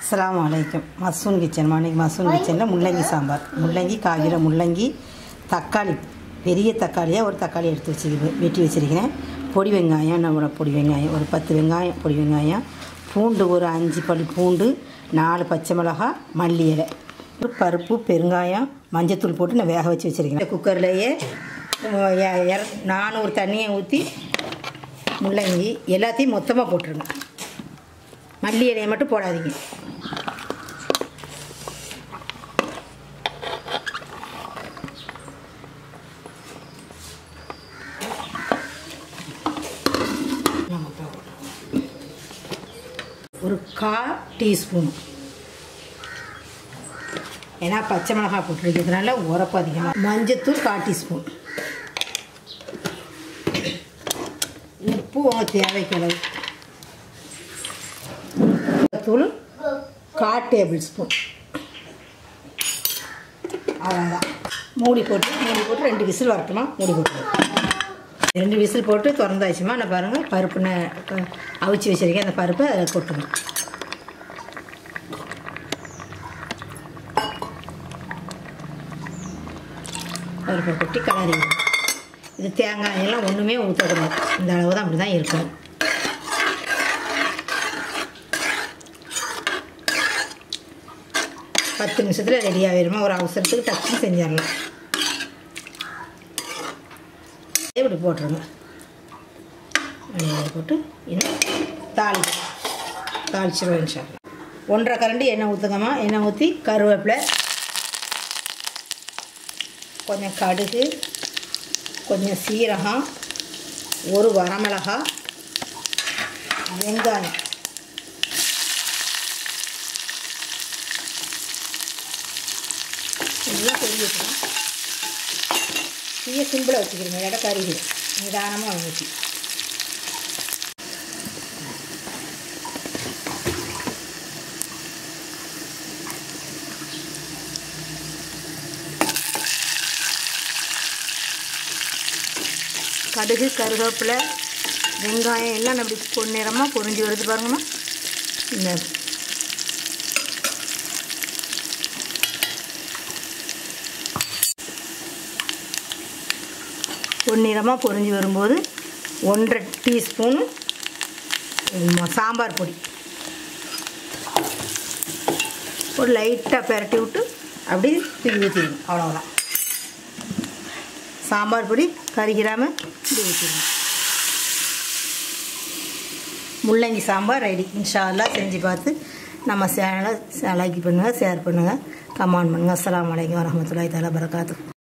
அஸ்ஸலாமு அலைக்கும் மசூன் kitchen morning மசூன் கிச்சனில் முள்ளங்கி சாம்பார் முள்ளங்கி காய்கிற முள்ளங்கி தக்காளி பெரிய தக்காளியாக ஒரு தக்காளி எடுத்து வச்சுருக்கேன் வெட்டி வச்சுருக்கிறேன் பொடி வெங்காயம் நம்மளோட பொடி வெங்காயம் ஒரு பத்து வெங்காயம் பொடி வெங்காயம் பூண்டு ஒரு அஞ்சு பல் பூண்டு நாலு பச்சை மிளகாய் மல்லி இலை ஒரு பருப்பு பெருங்காயம் மஞ்சத்தூள் போட்டு நான் வேக வச்சு வச்சுருக்கேன் குக்கர்லேயே நானூறு தண்ணியை ஊற்றி முள்ளங்கி எல்லாத்தையும் மொத்தமாக போட்டுருங்க மல்லி இலையை மட்டும் போடாதீங்க ஒரு கா டீஸ்பூன் ஏன்னா பச்சை மிளகாய் போட்டுருக்கிறதுனால உரப்பு அதிகமாக மஞ்சத்தூள் கா டீஸ்பூன் உப்பு உங்கள் தேவைக்கு அளவு தூள் கா டேபிள் ஸ்பூன் அவ்வளோதான் மூடி போட்டு மூடி போட்டு ரெண்டு விசில் வரட்டுமா மூடி போட்டு ரெண்டு விசில் போட்டு திறந்தாச்சுமா நான் பாருங்கள் பருப்பு நான் அவிச்சு வச்சுருக்கேன் அந்த பருப்பை அதில் கொட்டணும் பருப்பை கொட்டி கலரி இது தேங்காய் எல்லாம் ஒன்றுமே ஊற்றக்கூடாது இந்த அளவு தான் அப்படி தான் இருக்கணும் பத்து நிமிஷத்தில் ரெடி ஆகிருமா ஒரு அவசரத்துக்கு டக்குன்னு செஞ்சிடலாம் இப்படி போட்டுருங்க எண்ணெயில் போட்டு இன்னும் தாளிச்சு தாளிச்சிருவேன் இன்ஷால்லா ஒன்றரை கரண்டி எண்ணெய் ஊற்றுங்கம்மா எண்ணெய் ஊற்றி கருவேப்பிலை கொஞ்சம் கடுகு கொஞ்சம் சீரகம் ஒரு வரமிளகா வெங்காயம் இதெல்லாம் பொரிய வச்சுக்கலாம் தீய சிம்பிளாக வச்சுக்கிறீங்க இடம் கருகிடும் நிதானமாக ஊற்றி கடுகு கருவேப்பிலை வெங்காயம் எல்லாம் அப்படி பொன்னிறமாக பொரிஞ்சு வருது பாருங்கம்மா இந்த பொன்னிறமாக பொரிஞ்சு வரும்போது ஒன்றரை டீஸ்பூன் சாம்பார் பொடி ஒரு லைட்டாக பெரட்டி விட்டு அப்படி தூக்கி ஊற்றிடுங்க அவ்வளோதான் சாம்பார் பொடி கறிக்கிறாமல் இப்படி ஊற்றிடுங்க முள்ளங்கி சாம்பார் ரெடி இன்ஷால்லாம் செஞ்சு பார்த்து நம்ம சேனலை லைக் பண்ணுங்கள் ஷேர் பண்ணுங்கள் கமெண்ட் பண்ணுங்கள் அஸ்லாம் வலைக்கம் வரமத்துல்லாய் தலா வரகாத்து